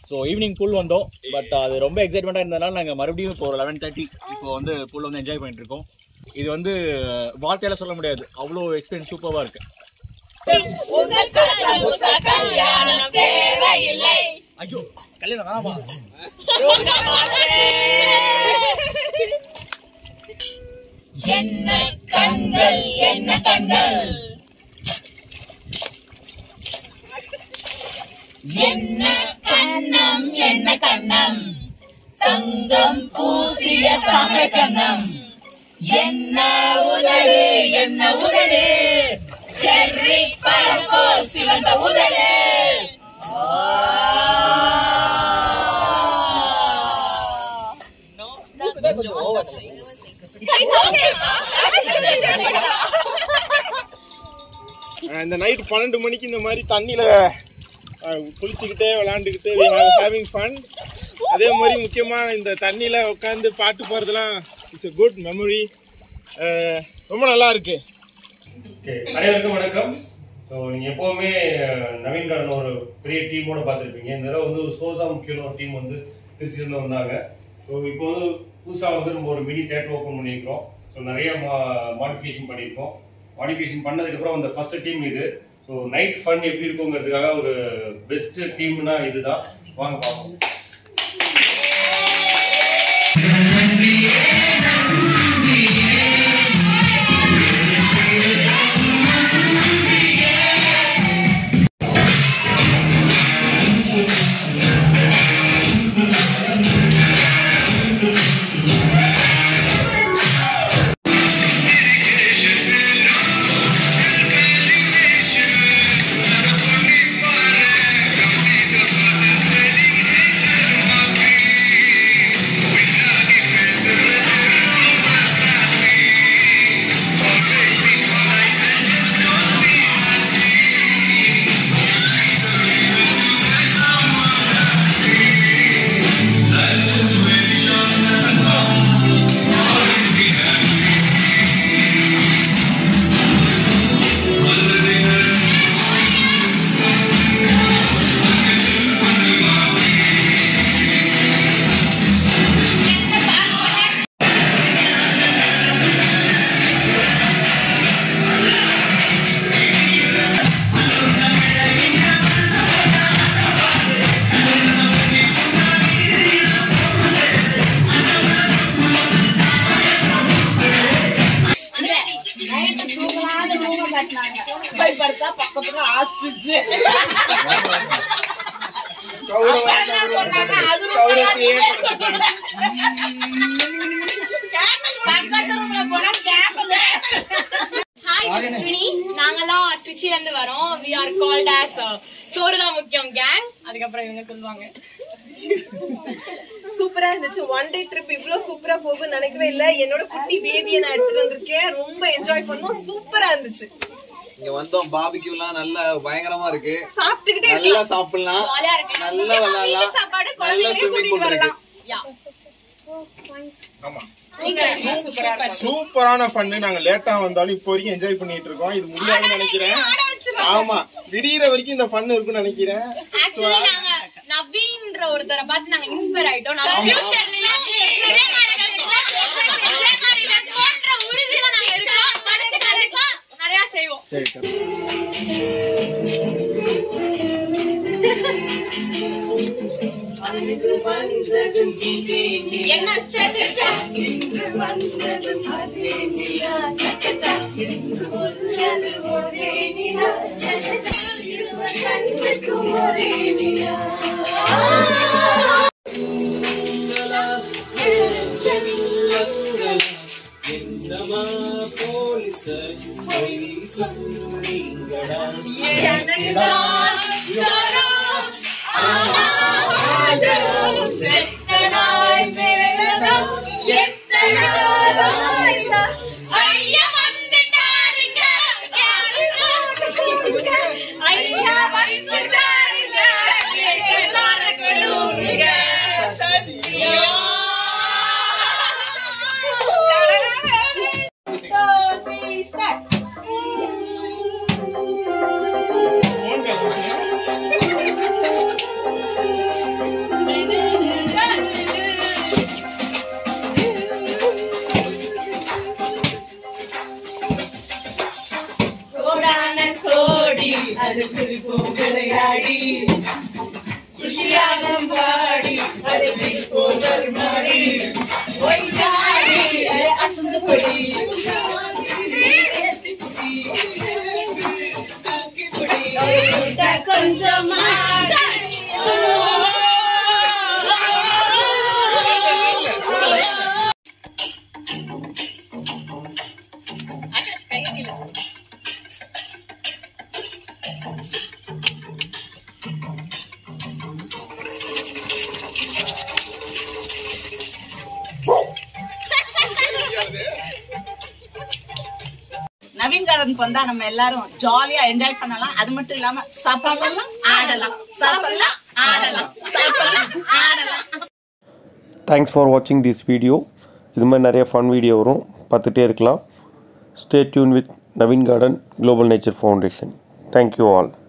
So evening pool வந்தோம் but அது ரொம்ப எக்ஸைட்மெண்ட்டாக இருந்ததுனால நாங்கள் மறுபடியும் இப்போ ஒரு லெவன் தேர்ட்டி இப்போ வந்து பூல் வந்து என்ஜாய் பண்ணிட்டு இருக்கோம் இது வந்து வார்த்தையால சொல்ல முடியாது அவ்வளோ எக்ஸ்பீரியன்ஸ் சூப்பராக இருக்கு ஐயோ கல்யாணம் வேணாமா என்ன கண்கள் என்ன கண்கள் என்ன கண்ணம் என்ன கண்ணம் தங்கம் பூசிய தமிழ் கண்ணம் என்ன உதடு என்ன உதடு செர்ரி பழம்போ சிவந்த உதடு அஹ் இந்த நைட் பன்னெண்டு மணிக்கு இந்த மாதிரி தண்ணியில அஹ், குளிச்சுக்கிட்டே விளையாண்டுக்கிட்டு ஹேவிங் ஃபன் அதே மாதிரி முக்கியமா இந்த தண்ணியில உட்காந்து பாட்டு பாடுறதுலாம் இட்ஸ் a குட் மெமரி ரொம்ப நல்லா இருக்கு ஓகே அனைவருக்கும் வணக்கம் ஸோ நீங்கள் எப்போவுமே அஹ், நவீன் கார்டன் ஒரு பெரிய டீமோட பார்த்துருப்பீங்க இந்த தடவை வந்து ஒரு சோதா முக்கியமான ஒரு டீம் வந்து திருச்சியிலேருந்து வந்தாங்க ஸோ இப்போ வந்து புதுசாக வந்து நம்ம ஒரு மினி தேட்டர் ஓப்பன் பண்ணியிருக்கோம் ஸோ நிறைய மா மாடிஃபிகேஷன் பண்ணியிருக்கோம் மாடிஃபிகேஷன் பண்ணதுக்கப்புறம் அந்த ஃபர்ஸ்ட் டீம் இது ஸோ நைட் ஃபன் எப்படி இருக்குங்கிறதுக்காக ஒரு பெஸ்ட் டீம்னா இதுதான் வாங்க பார்ப்போம் பயப்படுத்தா பக்கத்துல ஆஸ்பிச்சு கௌரவத்தையே படுத்திட்டாங்க. பக்கத்து ரூம்ல போனா கேமரா ஹாய் வினி நாங்கெல்லாம் ட்ரிச்சில இருந்து வரோம் வி ஆர் கால்ட் ஆஸ் சோறுதான் முக்கியம் கேங் அதுக்கப்புறம் இவங்க சொல்லுவாங்க சூப்பரா இருந்துச்சு ஒன் டே ட்ரிப் இவ்வளவு சூப்பரா போகும்னு நினைக்கவே இல்ல என்னோட குட்டி பேபியை நான் எடுத்துட்டு வந்திருக்கேன் ரொம்ப என்ஜாய் பண்ணோம் சூப்பரா இருந்துச்சு இங்க வந்தோம் பாபிக்யூலாம் நல்லா பயங்கரமா இருக்கு சாப்பிட்டுக்கிட்டே நல்லா சாப்பிடலாம் ஜாலியா இருக்கு நல்லா விளையாடலாம் சாப்பாடு நல்ல குழந்தைங்களையும் ஸ்விம்மிங் கூட்டிட்டு பூல் இருக்கு வரலாம் யா ஆமா நீங்க சூப்பரா இருக்கு சூப்பரான ஃபன்னு நாங்க லேட்டா வந்தாலும் இப்போ வரைக்கும் என்ஜாய் பண்ணிட்டு இருக்கோம் இது முடியாதுன்னு நினைக்கிறேன் ஆமா விடியிற வரைக்கும் இந்த ஃபன் இருக்குன்னு நினைக்கிறேன் ஆக்சுவலி நாங்க நவீன்ற ஒருத்தரை பார்த்து நாங்க இன்ஸ்பயர் ஆயிட்டோம் நாங்க ஃபியூச்சர்லயும் இதே மாதிரி இருக்கோம். இதே மாதிரி இருக்கோம்ன்ற உறுதியில நாங்க இருக்கோம் அடுத்து கண்டிப்பா நிறைய செய்வோம் என்ன சே, சே, சே. ஒய்யாரம் பாடி அருவி போதல் மாடி ஒய்யாரி அசந்து படி கொஞ்சமா நவீன் கார்டனுக்கு வந்தா நம்ம எல்லாரும் ஜாலியா என்ஜாய் பண்ணலாம் அது மட்டும் இல்லாம சாப்பிடலாம் ஆடலாம் சாப்பிடலாம் ஆடலாம் சாப்பிடலாம் ஆடலாம் தேங்க்ஸ் ஃபார் வாட்சிங் திஸ் வீடியோ இது மாதிரி நிறைய ஃபன் வீடியோ வரும் பார்த்துட்டே இருக்கலாம் stay tune with Naveen garden global nature foundation thank you all